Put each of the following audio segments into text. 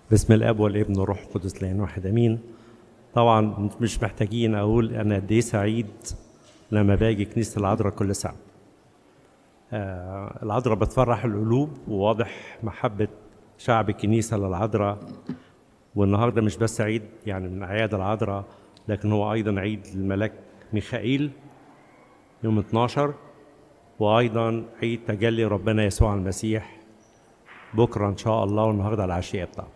بسم الاب والابن والروح القدس الان واحد امين طبعا مش محتاجين اقول انا قد ايه سعيد لما باجي كنيسه العذراء كل سنه آه العذراء بتفرح القلوب وواضح محبه شعب الكنيسه للعذراء والنهارده مش بس عيد يعني من اعياد العذراء لكن هو ايضا عيد الملاك ميخائيل يوم 12 وايضا عيد تجلي ربنا يسوع المسيح بكره ان شاء الله والنهارده العشيه بتاعته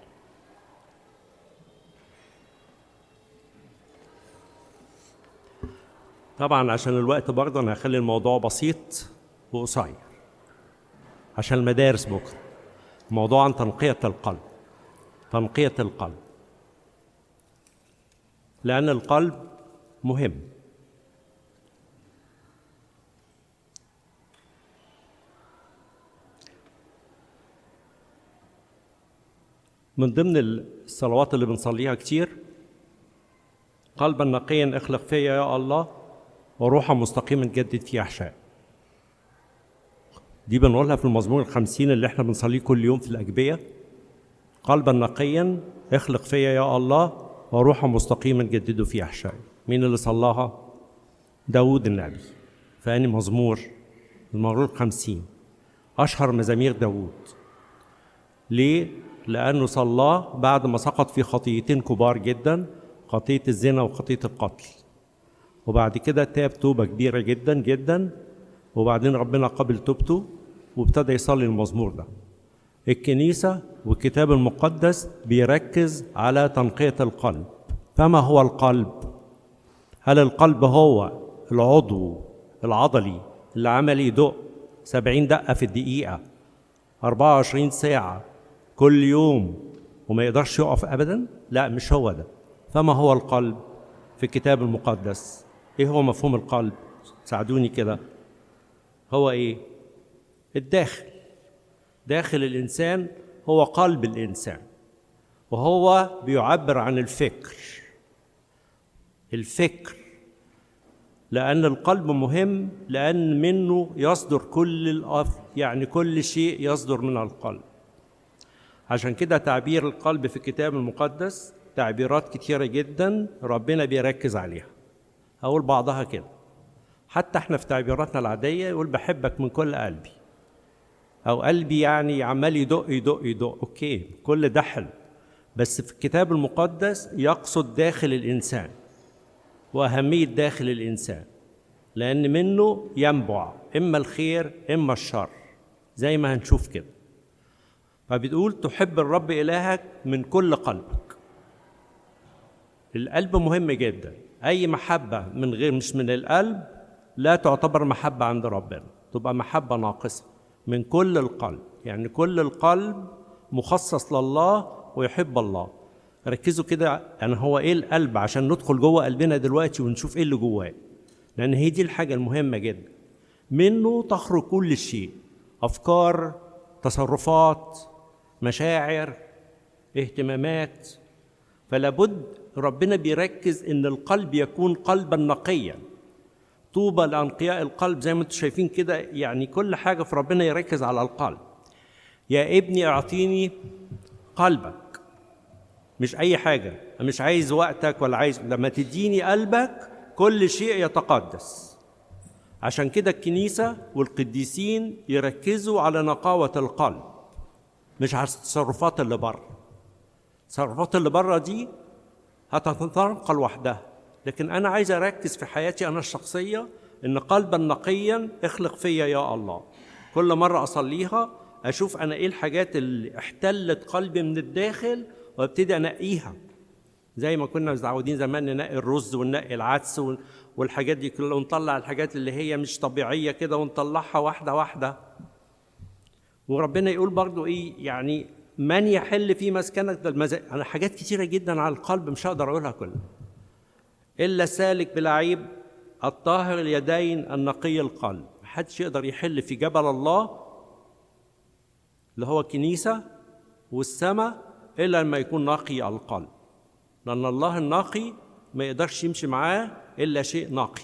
طبعا عشان الوقت برضه انا هخلي الموضوع بسيط وقصير عشان المدارس بكره موضوع عن تنقية القلب تنقية القلب لأن القلب مهم من ضمن الصلوات اللي بنصليها كتير قلبا نقيا اخلق فيا يا الله وروحا مستقيما جدد في احشائي دي بنقولها في المزمور الخمسين اللي احنا بنصليه كل يوم في الأجبية قلبا نقيا اخلق فيا يا الله وروحا مستقيما جدده في أحشائي مين اللي صلاها؟ داود النبي فأني مزمور المزمور الخمسين أشهر مزامير داود ليه؟ لأنه صلاه بعد ما سقط في خطيتين كبار جدا خطية الزنا وخطية القتل وبعد كده تاب توبة كبيرة جدا جدا وبعدين ربنا قبل توبته وابتدى يصلي المزمور ده الكنيسة والكتاب المقدس بيركز على تنقية القلب فما هو القلب؟ هل القلب هو العضو العضلي اللي عمل يدق سبعين دقة في الدقيقة أربعة وعشرين ساعة كل يوم وما يقدرش يقف أبدا؟ لا مش هو ده فما هو القلب في الكتاب المقدس؟ إيه هو مفهوم القلب؟ ساعدوني كده هو ايه الداخل داخل الانسان هو قلب الانسان وهو بيعبر عن الفكر الفكر لان القلب مهم لان منه يصدر كل الأف يعني كل شيء يصدر من القلب عشان كده تعبير القلب في الكتاب المقدس تعبيرات كتيره جدا ربنا بيركز عليها اقول بعضها كده حتى احنا في تعبيراتنا العاديه يقول بحبك من كل قلبي او قلبي يعني عمال يدق يدق يدق اوكي كل ده حلو بس في الكتاب المقدس يقصد داخل الانسان واهميه داخل الانسان لان منه ينبع اما الخير اما الشر زي ما هنشوف كده فبتقول تحب الرب الهك من كل قلبك القلب مهم جدا اي محبه من غير مش من القلب لا تعتبر محبة عند ربنا تبقى محبة ناقصة من كل القلب يعني كل القلب مخصص لله ويحب الله ركزوا كده يعني هو ايه القلب عشان ندخل جوه قلبنا دلوقتي ونشوف ايه اللي جواه لان هي دي الحاجة المهمة جدا منه تخرج كل شيء افكار تصرفات مشاعر اهتمامات فلا بد ربنا بيركز ان القلب يكون قلبا نقيا طوبى لانقياء القلب زي ما انتم شايفين كده يعني كل حاجه في ربنا يركز على القلب يا ابني اعطيني قلبك مش اي حاجه مش عايز وقتك ولا عايز لما تديني قلبك كل شيء يتقدس عشان كده الكنيسه والقديسين يركزوا على نقاوه القلب مش على التصرفات اللي بره التصرفات اللي بره دي هتتنقل وحدها لكن انا عايز اركز في حياتي انا الشخصيه ان قلبا نقيا اخلق فيا يا الله كل مره اصليها اشوف انا ايه الحاجات اللي احتلت قلبي من الداخل وابتدي انقيها زي ما كنا متعودين زمان ننقي الرز وننقي العدس والحاجات دي كلها ونطلع الحاجات اللي هي مش طبيعيه كده ونطلعها واحده واحده وربنا يقول برضو ايه يعني من يحل في مسكنك ده المزا... انا حاجات كتيره جدا على القلب مش هقدر اقولها كلها إلا سالك بلا عيب الطاهر اليدين النقي القلب محدش يقدر يحل في جبل الله اللي هو كنيسة والسماء إلا لما يكون نقي القلب لأن الله النقي ما يقدرش يمشي معاه إلا شيء نقي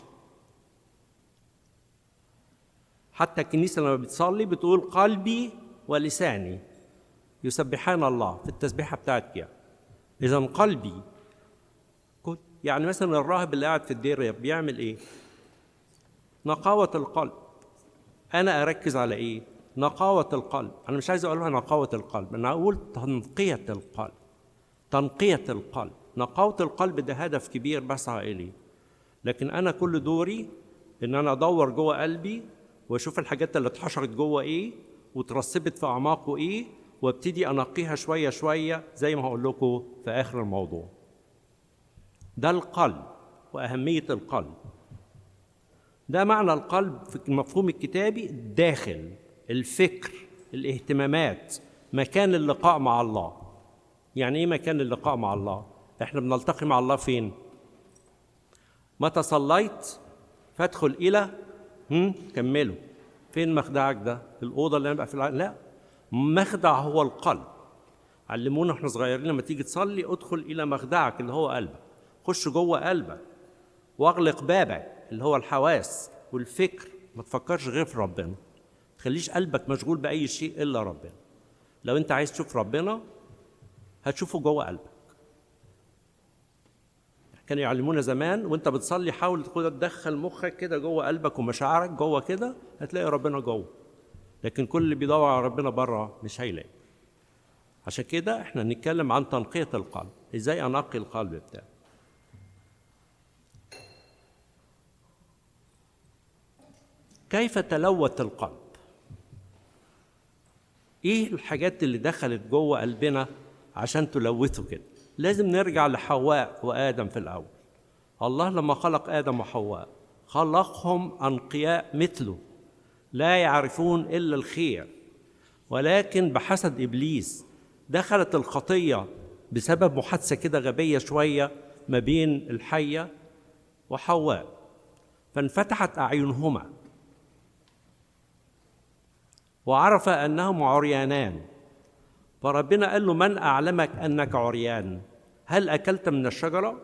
حتى الكنيسة لما بتصلي بتقول قلبي ولساني يسبحان الله في التسبيحة بتاعتك يعني. إذا قلبي كنت يعني مثلا الراهب اللي قاعد في الدير بيعمل إيه؟ نقاوة القلب أنا أركز على إيه؟ نقاوة القلب أنا مش عايز أقولها نقاوة القلب أنا أقول تنقية القلب تنقية القلب نقاوة القلب ده هدف كبير بسعى إليه لكن أنا كل دوري إن أنا أدور جوه قلبي وأشوف الحاجات اللي اتحشرت جوه إيه وترسبت في أعماقه إيه وابتدي أنقيها شوية شوية زي ما هقول لكم في آخر الموضوع ده القلب وأهمية القلب ده معنى القلب في المفهوم الكتابي الداخل الفكر الاهتمامات مكان اللقاء مع الله يعني ايه مكان اللقاء مع الله احنا بنلتقي مع الله فين متى صليت فادخل الى هم كملوا فين مخدعك ده الاوضه اللي انا بقى في الع... لا مخدع هو القلب علمونا احنا صغيرين لما تيجي تصلي ادخل الى مخدعك اللي هو قلبك خش جوه قلبك واغلق بابك اللي هو الحواس والفكر ما تفكرش غير في ربنا تخليش قلبك مشغول باي شيء الا ربنا لو انت عايز تشوف ربنا هتشوفه جوه قلبك كانوا يعلمونا زمان وانت بتصلي حاول تدخل مخك كده جوه قلبك ومشاعرك جوه كده هتلاقي ربنا جوه لكن كل اللي بيدور على ربنا بره مش هيلاقي عشان كده احنا نتكلم عن تنقية القلب ازاي انقي القلب بتاعي كيف تلوث القلب ايه الحاجات اللي دخلت جوه قلبنا عشان تلوثه كده لازم نرجع لحواء وادم في الاول الله لما خلق ادم وحواء خلقهم انقياء مثله لا يعرفون الا الخير ولكن بحسد ابليس دخلت الخطيه بسبب محادثه كده غبيه شويه ما بين الحيه وحواء فانفتحت اعينهما وعرف انهم عريانان فربنا قال له من اعلمك انك عريان هل اكلت من الشجره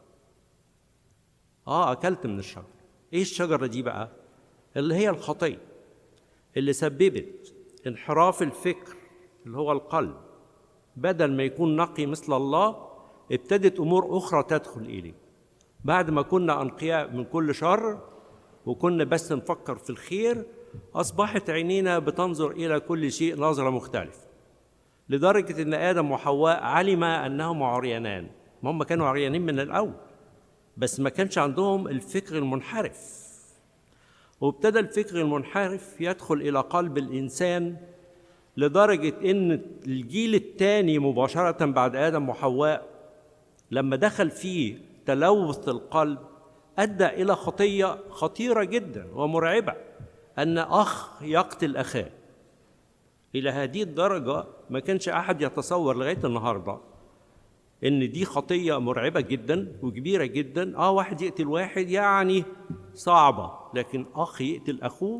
اه اكلت من الشجره ايه الشجره دي بقى اللي هي الخطيه اللي سببت انحراف الفكر اللي هو القلب بدل ما يكون نقي مثل الله ابتدت امور اخرى تدخل اليه بعد ما كنا انقياء من كل شر وكنا بس نفكر في الخير اصبحت عينينا بتنظر الى كل شيء نظره مختلفه لدرجه ان ادم وحواء علم انهم عريانان ما هم كانوا عريانين من الاول بس ما كانش عندهم الفكر المنحرف وابتدى الفكر المنحرف يدخل الى قلب الانسان لدرجه ان الجيل الثاني مباشره بعد ادم وحواء لما دخل فيه تلوث القلب ادى الى خطيه خطيره جدا ومرعبه ان اخ يقتل اخاه الى هذه الدرجه ما كانش احد يتصور لغايه النهارده ان دي خطيه مرعبه جدا وكبيره جدا اه واحد يقتل واحد يعني صعبه لكن اخ يقتل اخوه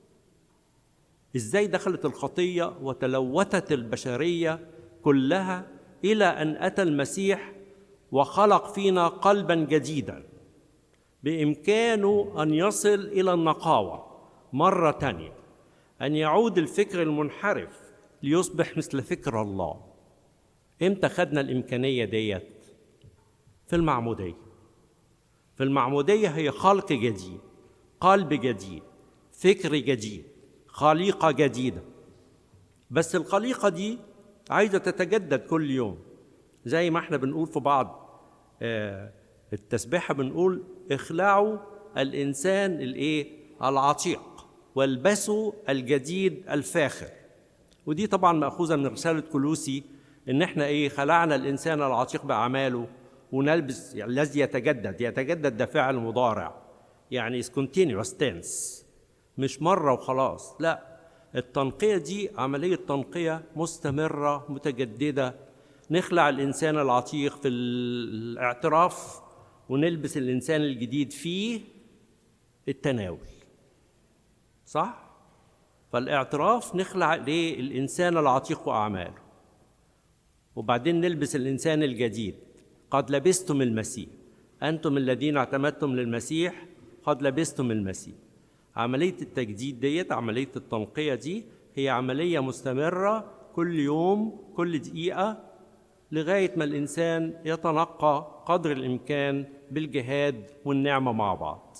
ازاي دخلت الخطيه وتلوثت البشريه كلها الى ان اتى المسيح وخلق فينا قلبا جديدا بامكانه ان يصل الى النقاوه مره تانيه ان يعود الفكر المنحرف ليصبح مثل فكر الله امتى خدنا الامكانيه ديت في المعموديه في المعموديه هي خلق جديد قلب جديد فكر جديد خليقه جديده بس الخليقه دي عايزه تتجدد كل يوم زي ما احنا بنقول في بعض التسبيحه بنقول اخلعوا الانسان الايه العتيق والبسوا الجديد الفاخر ودي طبعا ماخوذه من رساله كلوسي ان احنا ايه خلعنا الانسان العتيق باعماله ونلبس يعني الذي يتجدد يتجدد ده فعل مضارع يعني is continuous tense مش مره وخلاص لا التنقيه دي عمليه تنقيه مستمره متجدده نخلع الانسان العتيق في الاعتراف ونلبس الانسان الجديد فيه التناول صح فالاعتراف نخلع ليه الانسان العتيق واعماله وبعدين نلبس الانسان الجديد قد لبستم المسيح انتم الذين اعتمدتم للمسيح قد لبستم المسيح عمليه التجديد ديت عمليه التنقيه دي هي عمليه مستمره كل يوم كل دقيقة لغاية ما الإنسان يتنقى قدر الإمكان بالجهاد والنعمة مع بعض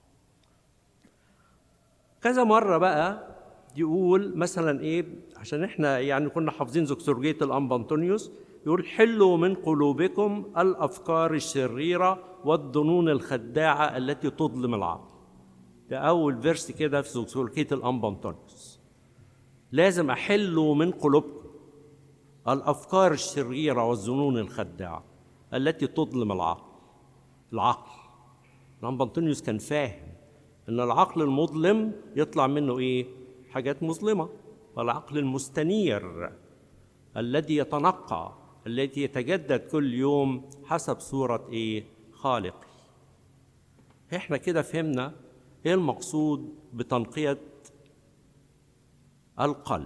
كذا مرة بقى يقول مثلا إيه عشان إحنا يعني كنا حافظين زوكسورجية الأنبا أنطونيوس يقول حلوا من قلوبكم الأفكار الشريرة والظنون الخداعة التي تظلم العقل ده أول فيرس كده في زوكسورجية الأنبا أنطونيوس لازم أحلوا من قلوبكم الأفكار الشريرة والظنون الخداعة التي تظلم العقل العقل الأنبا أنطونيوس كان فاهم إن العقل المظلم يطلع منه إيه؟ حاجات مظلمة والعقل المستنير الذي يتنقى الذي يتجدد كل يوم حسب صورة إيه؟ خالقه إحنا كده فهمنا إيه المقصود بتنقية القلب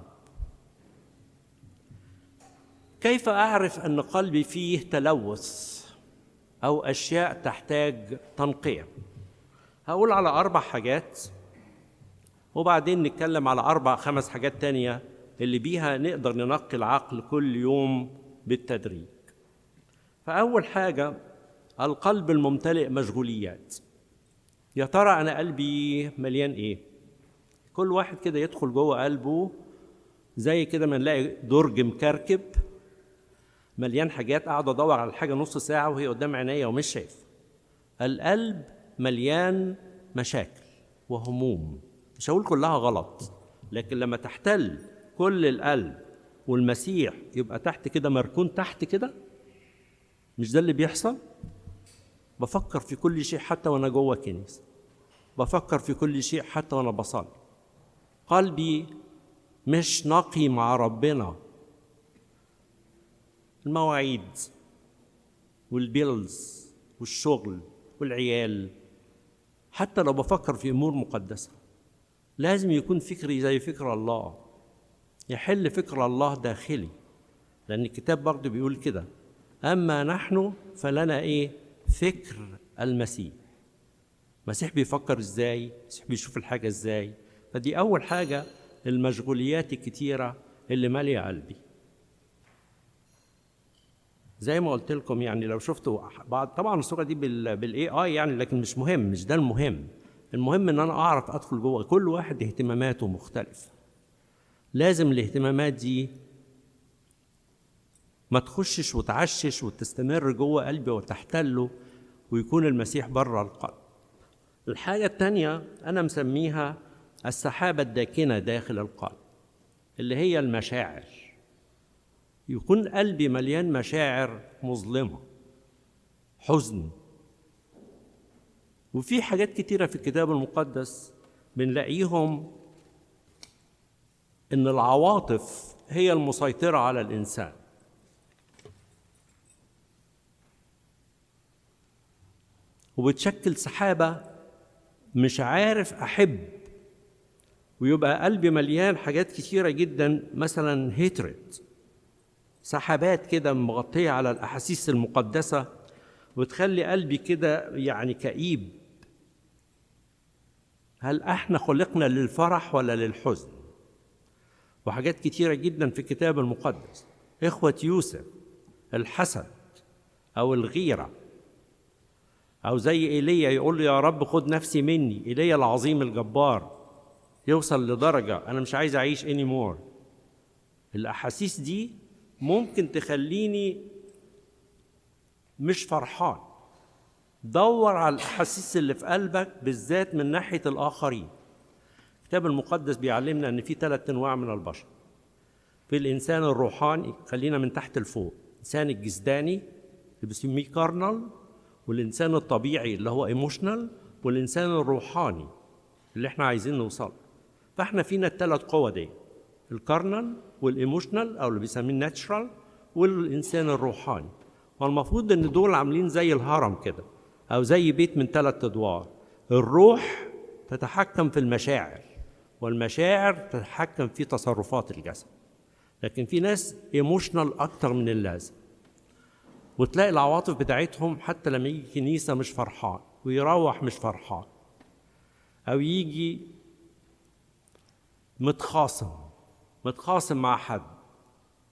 كيف اعرف ان قلبي فيه تلوث او اشياء تحتاج تنقيه هقول على اربع حاجات وبعدين نتكلم على اربع خمس حاجات تانية اللي بيها نقدر ننقي العقل كل يوم بالتدريج فاول حاجه القلب الممتلئ مشغوليات يا ترى انا قلبي مليان ايه كل واحد كده يدخل جوه قلبه زي كده ما نلاقي درج مكركب مليان حاجات قاعد ادور على حاجه نص ساعه وهي قدام عينيا ومش شايف القلب مليان مشاكل وهموم مش هقول كلها غلط لكن لما تحتل كل القلب والمسيح يبقى تحت كده مركون تحت كده مش ده اللي بيحصل بفكر في كل شيء حتى وانا جوه كنيسه بفكر في كل شيء حتى وانا بصلي قلبي مش نقي مع ربنا المواعيد والبيلز والشغل والعيال حتى لو بفكر في امور مقدسه لازم يكون فكري زي فكر الله يحل فكر الله داخلي لان الكتاب برضه بيقول كده اما نحن فلنا ايه فكر المسيح المسيح بيفكر ازاي المسيح بيشوف الحاجه ازاي فدي اول حاجه المشغوليات الكتيره اللي ماليه قلبي زي ما قلت لكم يعني لو شفتوا بعض طبعا الصوره دي بالاي اي يعني لكن مش مهم مش ده المهم المهم ان انا اعرف ادخل جوه كل واحد اهتماماته مختلفه لازم الاهتمامات دي ما تخشش وتعشش وتستمر جوه قلبي وتحتله ويكون المسيح بره القلب الحاجة التانية أنا مسميها السحابة الداكنة داخل القلب اللي هي المشاعر يكون قلبي مليان مشاعر مظلمة حزن وفي حاجات كتيرة في الكتاب المقدس بنلاقيهم إن العواطف هي المسيطرة على الإنسان وبتشكل سحابة مش عارف أحب ويبقى قلبي مليان حاجات كتيرة جدا مثلا هيترد سحابات كده مغطية على الأحاسيس المقدسة وتخلي قلبي كده يعني كئيب هل احنا خلقنا للفرح ولا للحزن وحاجات كتيرة جدا في الكتاب المقدس إخوة يوسف الحسد أو الغيرة أو زي إيليا يقول له يا رب خد نفسي مني إيليا العظيم الجبار يوصل لدرجة أنا مش عايز أعيش اني مور الأحاسيس دي ممكن تخليني مش فرحان دور على الأحاسيس اللي في قلبك بالذات من ناحية الآخرين الكتاب المقدس بيعلمنا إن في ثلاث أنواع من البشر في الإنسان الروحاني خلينا من تحت لفوق الإنسان الجسداني اللي بنسميه كارنال والإنسان الطبيعي اللي هو ايموشنال والإنسان الروحاني اللي احنا عايزين نوصل فاحنا فينا الثلاث قوى دي الكارنال والايموشنال او اللي بيسميه الناتشرال والانسان الروحاني والمفروض ان دول عاملين زي الهرم كده او زي بيت من ثلاث ادوار الروح تتحكم في المشاعر والمشاعر تتحكم في تصرفات الجسد لكن في ناس ايموشنال اكتر من اللازم وتلاقي العواطف بتاعتهم حتى لما يجي كنيسه مش فرحان ويروح مش فرحان او يجي متخاصم متخاصم مع حد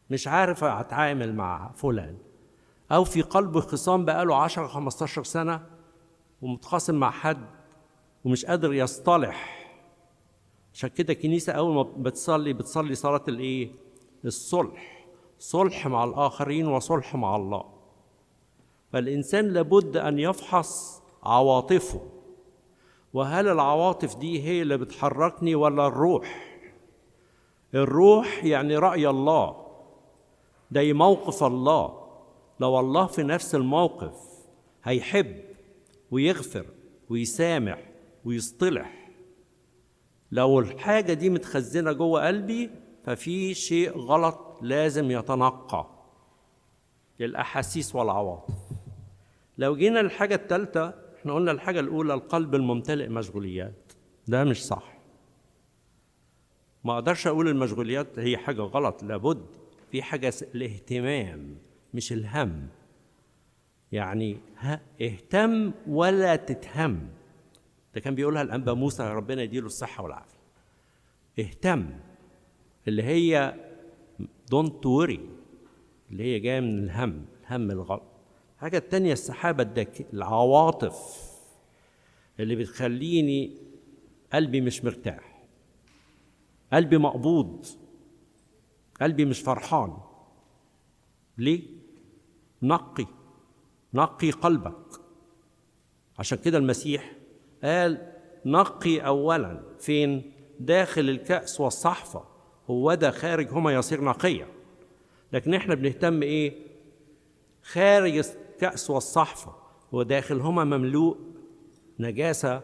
مش عارف اتعامل مع فلان او في قلبه خصام بقاله 10 15 سنه ومتخاصم مع حد ومش قادر يصطلح عشان كده الكنيسه اول ما بتصلي بتصلي صلاه الايه الصلح صلح مع الاخرين وصلح مع الله فالانسان لابد ان يفحص عواطفه وهل العواطف دي هي اللي بتحركني ولا الروح الروح يعني راي الله ده موقف الله لو الله في نفس الموقف هيحب ويغفر ويسامح ويصطلح لو الحاجه دي متخزنه جوه قلبي ففي شيء غلط لازم يتنقى الاحاسيس والعواطف لو جينا للحاجه الثالثه احنا قلنا الحاجه الاولى القلب الممتلئ مشغوليات ده مش صح ما اقدرش اقول المشغوليات هي حاجه غلط لابد في حاجه الاهتمام مش الهم يعني ها اهتم ولا تتهم ده كان بيقولها الانبا موسى ربنا يديله الصحه والعافيه اهتم اللي هي دونت وري اللي هي جايه من الهم الهم الغلط الحاجه التانية السحابه الدك العواطف اللي بتخليني قلبي مش مرتاح قلبي مقبوض قلبي مش فرحان ليه نقي نقي قلبك عشان كده المسيح قال نقي اولا فين داخل الكأس والصحفة هو ده خارج هما يصير نقيا لكن احنا بنهتم ايه خارج الكأس والصحفة وداخل هما مملوء نجاسة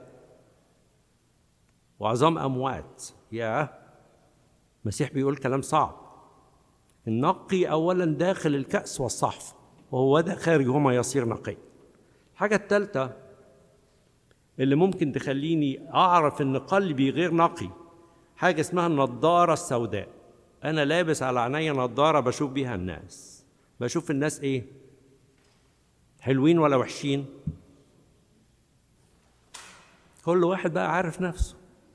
وعظام أموات يا المسيح بيقول كلام صعب النقي أولا داخل الكأس والصحفة وهو ده خارج هما يصير نقي الحاجة الثالثة اللي ممكن تخليني أعرف إن قلبي غير نقي حاجة اسمها النضارة السوداء أنا لابس على عينيا نضارة بشوف بيها الناس بشوف الناس إيه حلوين ولا وحشين كل واحد بقى عارف نفسه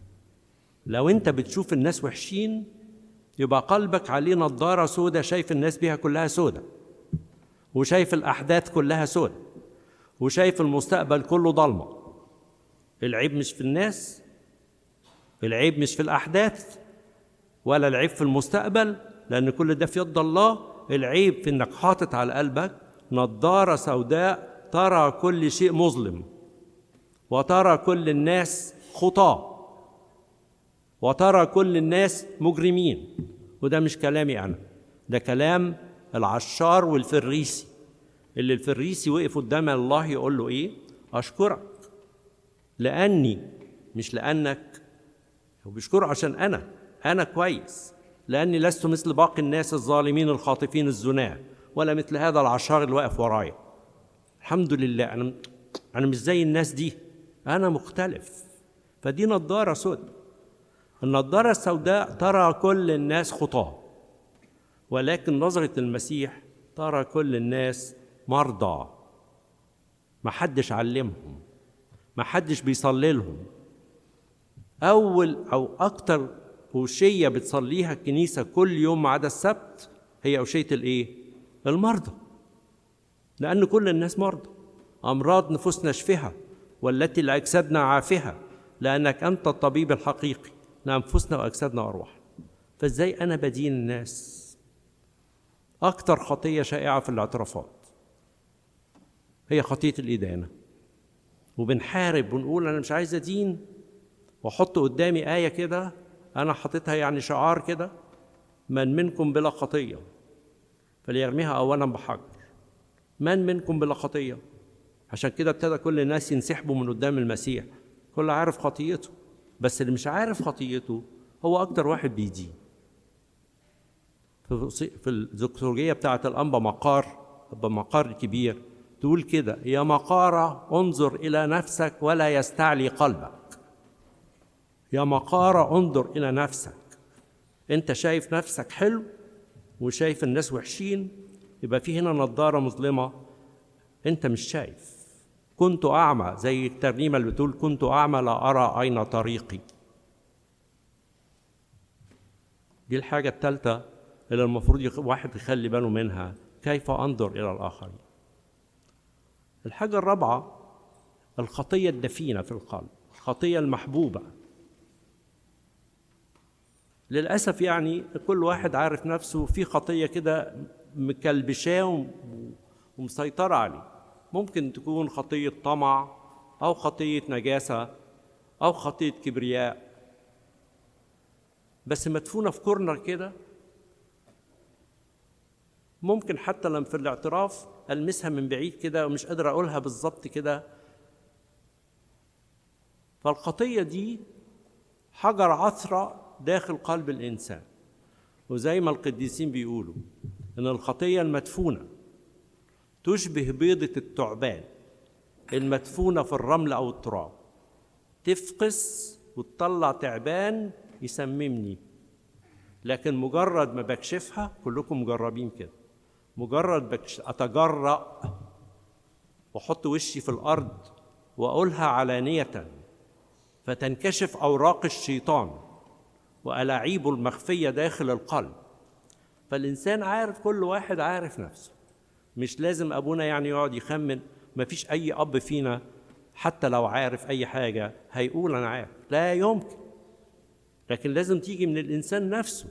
لو انت بتشوف الناس وحشين يبقى قلبك عليه نضارة سودة شايف الناس بيها كلها سودة وشايف الأحداث كلها سودة وشايف المستقبل كله ضلمة العيب مش في الناس العيب مش في الأحداث ولا العيب في المستقبل لأن كل ده في يد الله العيب في إنك حاطط على قلبك نضارة سوداء ترى كل شيء مظلم وترى كل الناس خطاه وترى كل الناس مجرمين وده مش كلامي انا ده كلام العشار والفريسي اللي الفريسي وقف قدام الله يقول له ايه اشكرك لاني مش لانك هو بيشكره عشان انا انا كويس لاني لست مثل باقي الناس الظالمين الخاطفين الزناه ولا مثل هذا العشار اللي واقف ورايا الحمد لله انا انا مش زي الناس دي انا مختلف فدي نضاره سوداء النضارة السوداء ترى كل الناس خطاة ولكن نظرة المسيح ترى كل الناس مرضى ما حدش علمهم ما حدش بيصلي لهم أول أو أكتر أوشية بتصليها الكنيسة كل يوم ما عدا السبت هي أوشية الإيه؟ المرضى لأن كل الناس مرضى أمراض نفوسنا اشفها والتي لأجسادنا عافها لأنك أنت الطبيب الحقيقي لأنفسنا وأجسادنا وأرواحنا فإزاي أنا بدين الناس أكتر خطية شائعة في الاعترافات هي خطية الإدانة وبنحارب ونقول أنا مش عايز أدين وأحط قدامي آية كده أنا حاططها يعني شعار كده من منكم بلا خطية فليرميها أولا بحجر من منكم بلا خطية عشان كده ابتدى كل الناس ينسحبوا من قدام المسيح كل عارف خطيته بس اللي مش عارف خطيته هو اكتر واحد بيدين في الزكسورجيه بتاعه الانبا مقار ابا مقار الكبير تقول كده يا مقارة انظر إلى نفسك ولا يستعلي قلبك يا مقارة انظر إلى نفسك أنت شايف نفسك حلو وشايف الناس وحشين يبقى في هنا نظارة مظلمة أنت مش شايف كنت أعمى زي الترنيمة اللي بتقول كنت أعمى لا أرى أين طريقي دي الحاجة الثالثة اللي المفروض يخ- واحد يخلي باله منها كيف انظر الى الاخرين الحاجه الرابعه الخطيه الدفينه في القلب الخطيه المحبوبه للاسف يعني كل واحد عارف نفسه في خطيه كده مكلبشاه وم- ومسيطره عليه ممكن تكون خطيه طمع او خطيه نجاسه او خطيه كبرياء بس مدفونه في كورنر كده ممكن حتى لما في الاعتراف المسها من بعيد كده ومش قادر اقولها بالظبط كده فالخطيه دي حجر عثرة داخل قلب الإنسان وزي ما القديسين بيقولوا إن الخطية المدفونة تشبه بيضة الثعبان المدفونة في الرمل أو التراب تفقس وتطلع تعبان يسممني لكن مجرد ما بكشفها كلكم مجربين كده مجرد بكش أتجرأ وأحط وشي في الأرض وأقولها علانيةً فتنكشف اوراق الشيطان والاعيبه المخفيه داخل القلب فالانسان عارف كل واحد عارف نفسه مش لازم ابونا يعني يقعد يخمن مفيش اي اب فينا حتى لو عارف اي حاجه هيقول انا عارف لا يمكن لكن لازم تيجي من الانسان نفسه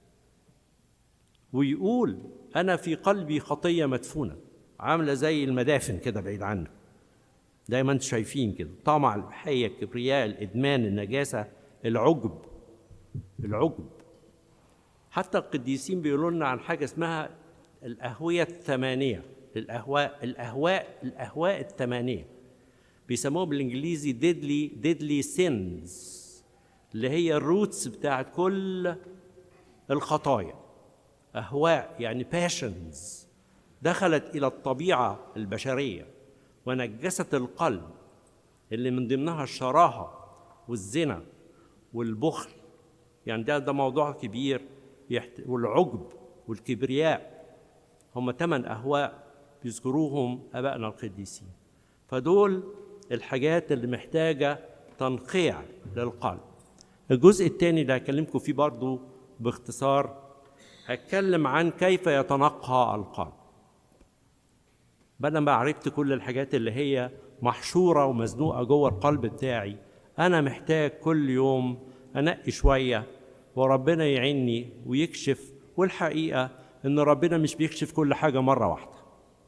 ويقول انا في قلبي خطيه مدفونه عامله زي المدافن كده بعيد عنك دايما انتوا شايفين كده طمع الحية الكبرياء الإدمان النجاسة العجب العجب حتى القديسين بيقولوا لنا عن حاجة اسمها الأهوية الثمانية الأهواء الأهواء الأهواء الثمانية بيسموها بالإنجليزي deadly deadly sins اللي هي الروتس بتاعت كل الخطايا أهواء يعني passions دخلت إلى الطبيعة البشرية ونجست القلب اللي من ضمنها الشراهة والزنا والبخل يعني ده ده موضوع كبير يحت... والعجب والكبرياء هم ثمان أهواء بيذكروهم آبائنا القديسين فدول الحاجات اللي محتاجة تنقيع للقلب الجزء الثاني اللي هكلمكم فيه برضو باختصار هتكلم عن كيف يتنقى القلب بدل ما عرفت كل الحاجات اللي هي محشوره ومزنوقه جوه القلب بتاعي انا محتاج كل يوم انقي شويه وربنا يعيني ويكشف والحقيقه ان ربنا مش بيكشف كل حاجه مره واحده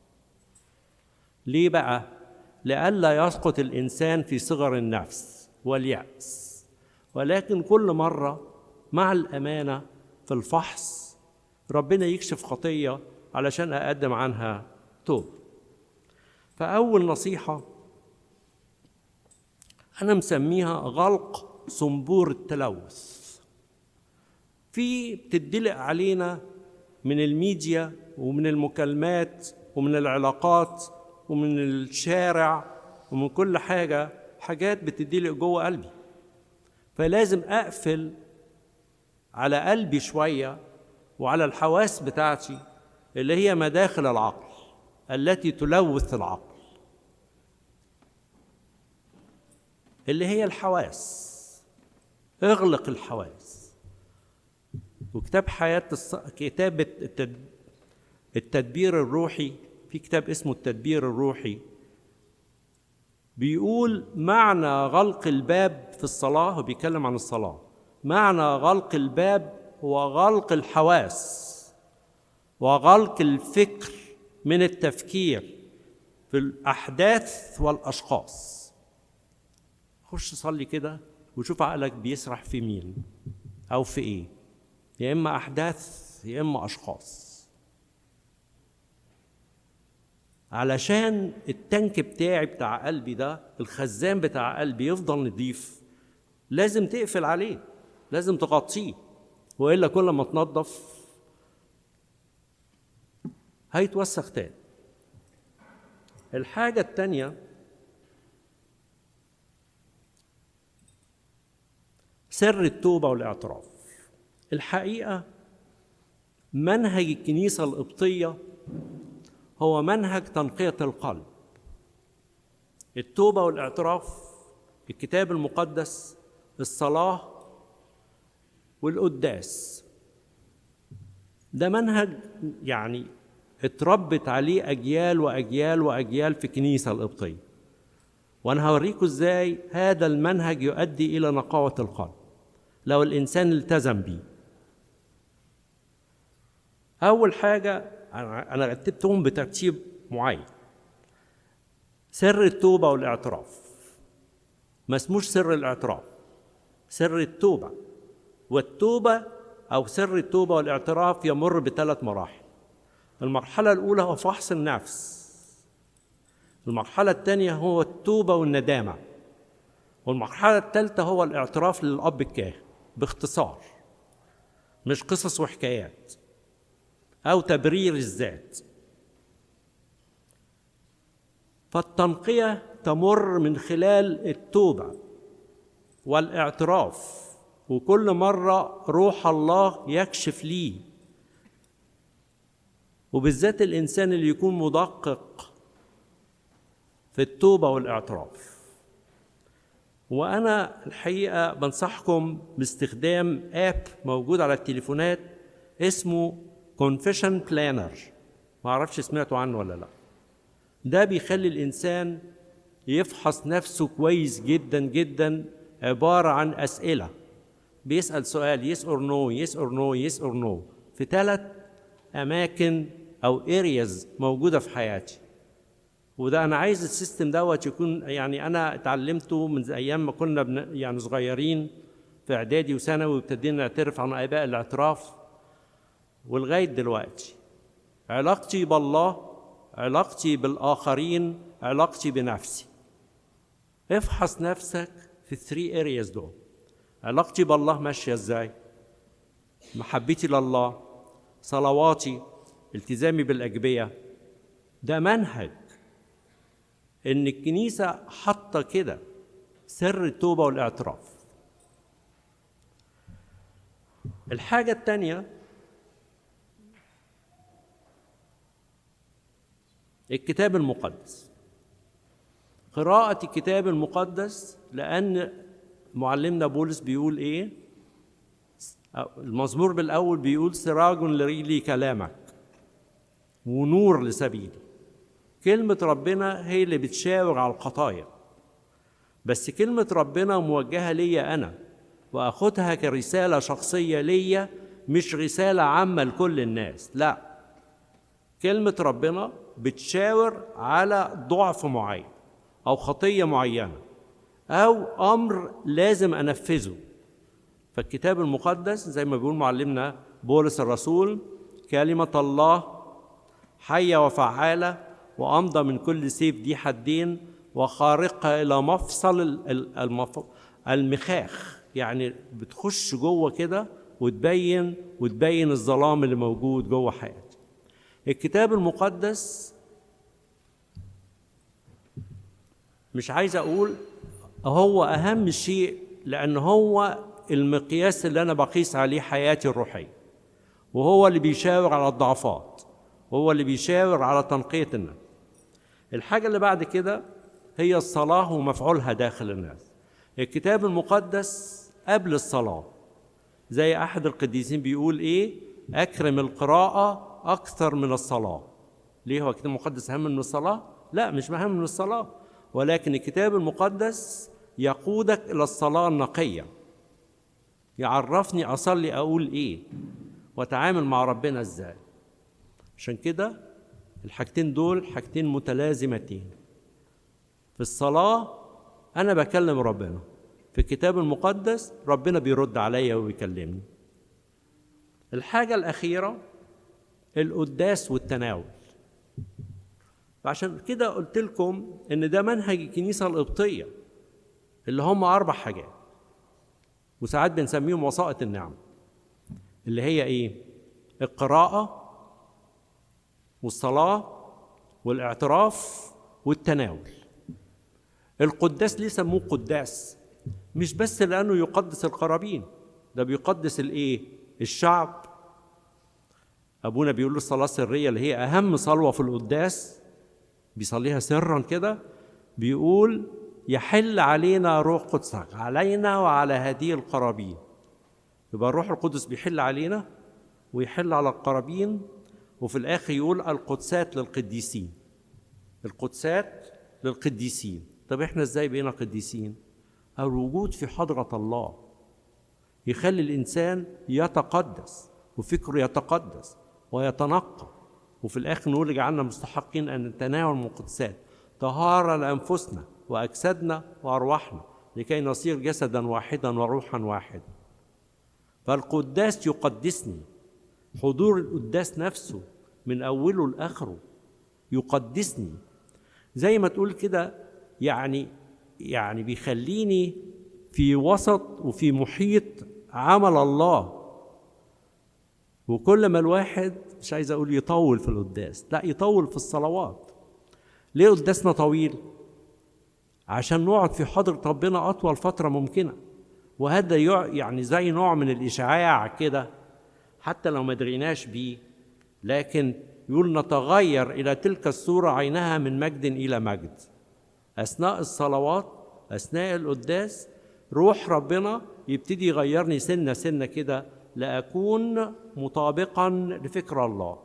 ليه بقى لئلا يسقط الانسان في صغر النفس والياس ولكن كل مره مع الامانه في الفحص ربنا يكشف خطيه علشان اقدم عنها توب فأول نصيحة أنا مسميها غلق صنبور التلوث في بتدلق علينا من الميديا ومن المكالمات ومن العلاقات ومن الشارع ومن كل حاجة حاجات بتدلق جوه قلبي فلازم أقفل على قلبي شوية وعلى الحواس بتاعتي اللي هي مداخل العقل التي تلوث العقل اللي هي الحواس اغلق الحواس وكتاب حياة الص... كتاب التد... التدبير الروحي في كتاب اسمه التدبير الروحي بيقول معنى غلق الباب في الصلاة هو بيتكلم عن الصلاة معنى غلق الباب هو غلق الحواس وغلق الفكر من التفكير في الأحداث والأشخاص خش صلي كده وشوف عقلك بيسرح في مين أو في إيه يا إما أحداث يا إما أشخاص علشان التانك بتاعي بتاع قلبي ده الخزان بتاع قلبي يفضل نضيف لازم تقفل عليه لازم تغطيه والا كل ما تنظف هيتوسخ تاني الحاجة التانية سر التوبة والاعتراف الحقيقة منهج الكنيسة القبطية هو منهج تنقية القلب التوبة والاعتراف الكتاب المقدس الصلاة والقداس ده منهج يعني اتربت عليه اجيال واجيال واجيال في الكنيسه القبطيه وانا هوريكم ازاي هذا المنهج يؤدي الى نقاوه القلب لو الانسان التزم بيه اول حاجه انا رتبتهم بترتيب معين سر التوبه والاعتراف ما اسموش سر الاعتراف سر التوبه والتوبه او سر التوبه والاعتراف يمر بثلاث مراحل المرحله الاولى هو فحص النفس المرحله الثانيه هو التوبه والندامه والمرحله الثالثه هو الاعتراف للاب الكاهن باختصار مش قصص وحكايات او تبرير الذات فالتنقيه تمر من خلال التوبه والاعتراف وكل مره روح الله يكشف لي وبالذات الانسان اللي يكون مدقق في التوبه والاعتراف وانا الحقيقه بنصحكم باستخدام اب موجود على التليفونات اسمه كونفيشن بلانر ما اعرفش سمعتوا عنه ولا لا ده بيخلي الانسان يفحص نفسه كويس جدا جدا عباره عن اسئله بيسال سؤال يس اور نو يس اور نو يس اور نو في ثلاث اماكن او ارياز موجوده في حياتي وده انا عايز السيستم دوت يكون يعني انا اتعلمته من ايام ما كنا بن يعني صغيرين في اعدادي وثانوي وابتدينا نعترف عن اباء الاعتراف ولغايه دلوقتي علاقتي بالله علاقتي بالاخرين علاقتي بنفسي افحص نفسك في الثري ارياز دول علاقتي بالله ماشيه ازاي محبتي لله صلواتي التزامي بالاجبيه ده منهج ان الكنيسه حاطه كده سر التوبه والاعتراف الحاجه الثانيه الكتاب المقدس قراءة الكتاب المقدس لأن معلمنا بولس بيقول إيه؟ المزمور بالأول بيقول سراج لرجلي كلامك ونور لسبيلي كلمة ربنا هي اللي بتشاور على الخطايا بس كلمة ربنا موجهة ليا أنا وأخدها كرسالة شخصية ليا مش رسالة عامة لكل الناس لا كلمة ربنا بتشاور على ضعف معين أو خطية معينة أو أمر لازم أنفذه فالكتاب المقدس زي ما بيقول معلمنا بولس الرسول كلمة الله حية وفعالة وأمضى من كل سيف دي حدين وخارقة إلى مفصل المف... المخاخ يعني بتخش جوه كده وتبين وتبين الظلام اللي موجود جوه حياتي الكتاب المقدس مش عايز اقول هو اهم شيء لان هو المقياس اللي انا بقيس عليه حياتي الروحيه وهو اللي بيشاور على الضعفات وهو اللي بيشاور على تنقيه النفس الحاجه اللي بعد كده هي الصلاه ومفعولها داخل الناس الكتاب المقدس قبل الصلاه زي احد القديسين بيقول ايه اكرم القراءه اكثر من الصلاه ليه هو الكتاب المقدس اهم من الصلاه لا مش اهم من الصلاه ولكن الكتاب المقدس يقودك الى الصلاه النقيه يعرفني اصلي اقول ايه واتعامل مع ربنا ازاي عشان كده الحاجتين دول حاجتين متلازمتين في الصلاه انا بكلم ربنا في الكتاب المقدس ربنا بيرد عليا وبيكلمني الحاجه الاخيره القداس والتناول فعشان كده قلت لكم ان ده منهج الكنيسه القبطيه اللي هم اربع حاجات وساعات بنسميهم وسائط النعم اللي هي ايه القراءه والصلاه والاعتراف والتناول القداس ليه سموه قداس مش بس لانه يقدس القرابين ده بيقدس الايه الشعب ابونا بيقول له الصلاه السريه اللي هي اهم صلوه في القداس بيصليها سرا كده بيقول يحل علينا روح قدسك علينا وعلى هذه القرابين يبقى الروح القدس بيحل علينا ويحل على القرابين وفي الآخر يقول القدسات للقديسين القدسات للقديسين طب احنا ازاي بقينا قديسين الوجود في حضرة الله يخلي الإنسان يتقدس وفكره يتقدس ويتنقى وفي الآخر نقول اجعلنا مستحقين أن نتناول من القدسات طهارة لأنفسنا وأجسادنا وأرواحنا لكي نصير جسدا واحدا وروحا واحدا فالقداس يقدسني حضور القداس نفسه من أوله لآخره يقدسني زي ما تقول كده يعني يعني بيخليني في وسط وفي محيط عمل الله وكل ما الواحد مش عايز اقول يطول في القداس لا يطول في الصلوات ليه قداسنا طويل عشان نقعد في حضرة ربنا أطول فترة ممكنة وهذا يعني زي نوع من الإشعاع كده حتى لو ما دريناش بيه لكن يقول نتغير إلى تلك الصورة عينها من مجد إلى مجد أثناء الصلوات أثناء القداس روح ربنا يبتدي يغيرني سنة سنة كده لأكون مطابقا لفكر الله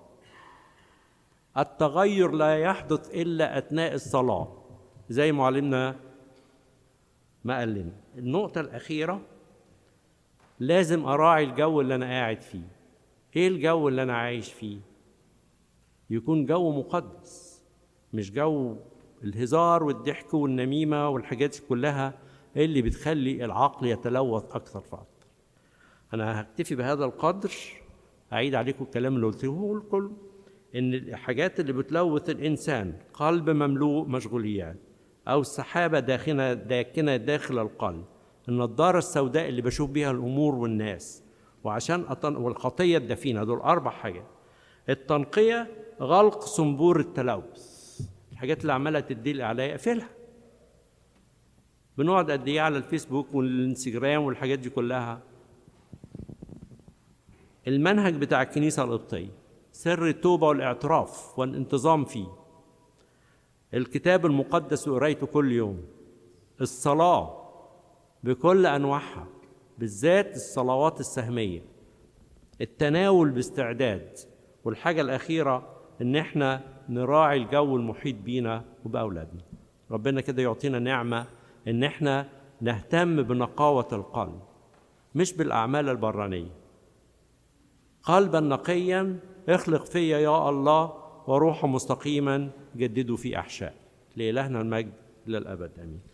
التغير لا يحدث إلا أثناء الصلاة زي معلمنا ما قال لنا النقطة الأخيرة لازم أراعي الجو اللي أنا قاعد فيه إيه الجو اللي أنا عايش فيه يكون جو مقدس مش جو الهزار والضحك والنميمة والحاجات كلها اللي بتخلي العقل يتلوث أكثر فأكثر أنا هكتفي بهذا القدر أعيد عليكم الكلام اللي قلته لكم إن الحاجات اللي بتلوث الإنسان قلب مملوء مشغوليات أو السحابة داخنة داكنة داخل القلب النضارة السوداء اللي بشوف بيها الأمور والناس وعشان أطن... والخطية الدفينة دول أربع حاجات التنقية غلق صنبور التلوث الحاجات اللي عمالة تدي عليا اقفلها بنقعد قد ايه على الفيسبوك والانستجرام والحاجات دي كلها المنهج بتاع الكنيسة القبطية سر التوبة والاعتراف والانتظام فيه الكتاب المقدس وقرايته كل يوم الصلاة بكل أنواعها بالذات الصلوات السهمية التناول باستعداد والحاجة الأخيرة إن إحنا نراعي الجو المحيط بينا وبأولادنا ربنا كده يعطينا نعمة إن إحنا نهتم بنقاوة القلب مش بالأعمال البرانية قلبا نقيا اخلق فيا يا الله وروحا مستقيما جددوا في أحشاء لإلهنا المجد للأبد آمين